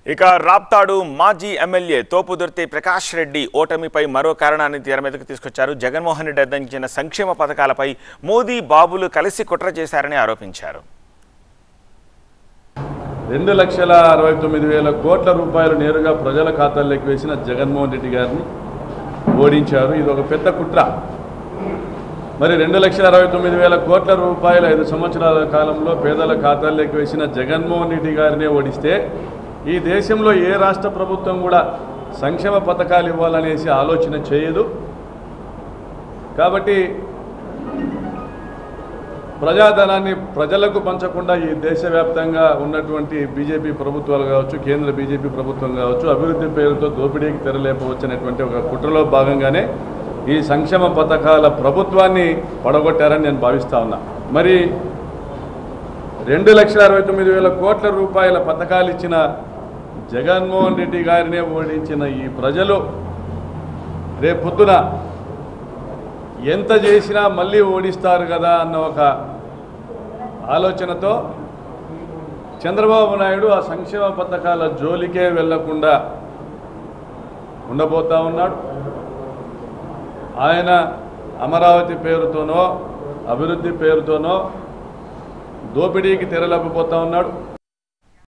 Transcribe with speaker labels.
Speaker 1: ఇక రాప్తాడు మాజీ ఎమ్మెల్యే తోపుదుర్తి ప్రకాష్ రెడ్డి ఓటమిపై మరో కారణాన్ని తెర మీదకు తీసుకొచ్చారు జగన్మోహన్ రెడ్డి అందించిన సంక్షేమ పథకాలపై మోదీ బాబులు కలిసి కుట్ర చేశారని ఆరోపించారు
Speaker 2: రెండు లక్షల అరవై తొమ్మిది వేల కోట్ల రూపాయలు నేరుగా ప్రజల ఖాతాల్లోకి వేసిన జగన్మోహన్ రెడ్డి గారిని ఓడించారు ఇది ఒక పెద్ద కుట్ర మరి రెండు లక్షల అరవై తొమ్మిది వేల కోట్ల రూపాయలు ఐదు సంవత్సరాల కాలంలో పేదల ఖాతాల్లోకి వేసిన జగన్మోహన్ రెడ్డి గారినే ఓడిస్తే ఈ దేశంలో ఏ రాష్ట్ర ప్రభుత్వం కూడా సంక్షేమ పథకాలు ఇవ్వాలనేసి ఆలోచన చేయదు కాబట్టి ప్రజాధనాన్ని ప్రజలకు పంచకుండా ఈ దేశవ్యాప్తంగా ఉన్నటువంటి బీజేపీ ప్రభుత్వాలు కావచ్చు కేంద్ర బీజేపీ ప్రభుత్వం కావచ్చు అభివృద్ధి పేరుతో దోపిడీకి తెరలేపవచ్చనేటువంటి ఒక కుట్రలో భాగంగానే ఈ సంక్షేమ పథకాల ప్రభుత్వాన్ని పడగొట్టారని నేను భావిస్తా ఉన్నా మరి రెండు లక్షల అరవై తొమ్మిది వేల కోట్ల రూపాయల పథకాలు ఇచ్చిన జగన్మోహన్ రెడ్డి గారినే ఓడించిన ఈ ప్రజలు రేపొద్దున ఎంత చేసినా మళ్ళీ ఓడిస్తారు కదా అన్న ఒక ఆలోచనతో చంద్రబాబు నాయుడు ఆ సంక్షేమ పథకాల జోలికే వెళ్లకుండా ఉండబోతా ఉన్నాడు ఆయన అమరావతి పేరుతోనో అభివృద్ధి పేరుతోనో దోపిడీకి తెరలేకపోతా ఉన్నాడు